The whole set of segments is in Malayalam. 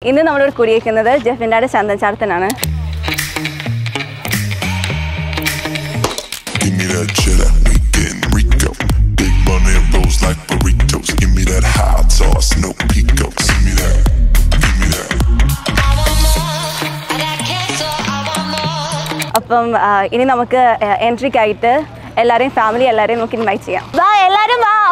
ഇന്ന് നമ്മളോട് കൂടിയിരിക്കുന്നത് ജെഫിൻഡാഡ് ചന്ദൻചാർത്തനാണ് Give me that cheddar, we getting Rico. Big money rolls like burritos. Give me that hot sauce, no picos. Give me that, give me that. അപ്പം ആ, ഇനി നമുക്ക് എൻട്രിക്കായിട്ട് എല്ലാവരെയും ഫാമിലി എല്ലാവരെയും നമുക്ക് ഇൻവൈറ്റ് ചെയ്യാം വാ എല്ലാവരും വാ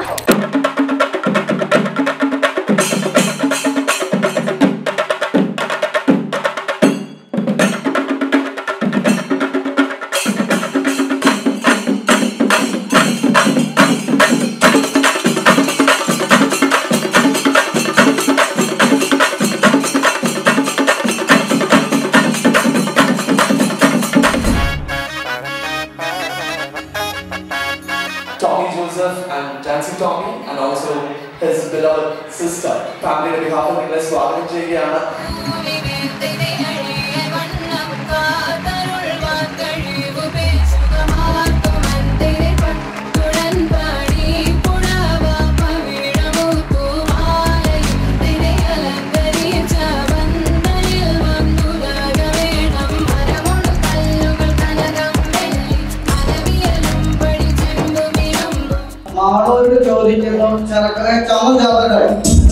Tommy Joseph and Dancing Tommy and also his beloved sister. ഫാമിലിയുടെ ബിഹാഫ് നിങ്ങളെ സ്വാഗതം ചെയ്യുകയാണ് മാളോട് ചോദിക്കുന്നു ചെറുക്കനെ ചമം ചേർത്തട്ടെ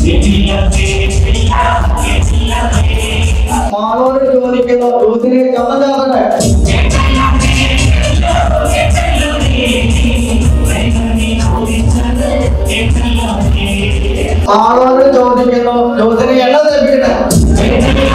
മാളോട് ചോദിക്കുന്നു ദൂതിനെ ചമം ചേർത്തട്ടെ മാളോട് ചോദിക്കുന്നു ദൂതിനെ എണ്ണ തെപ്പിക്കട്ടെ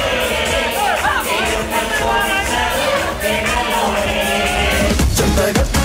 Chantaka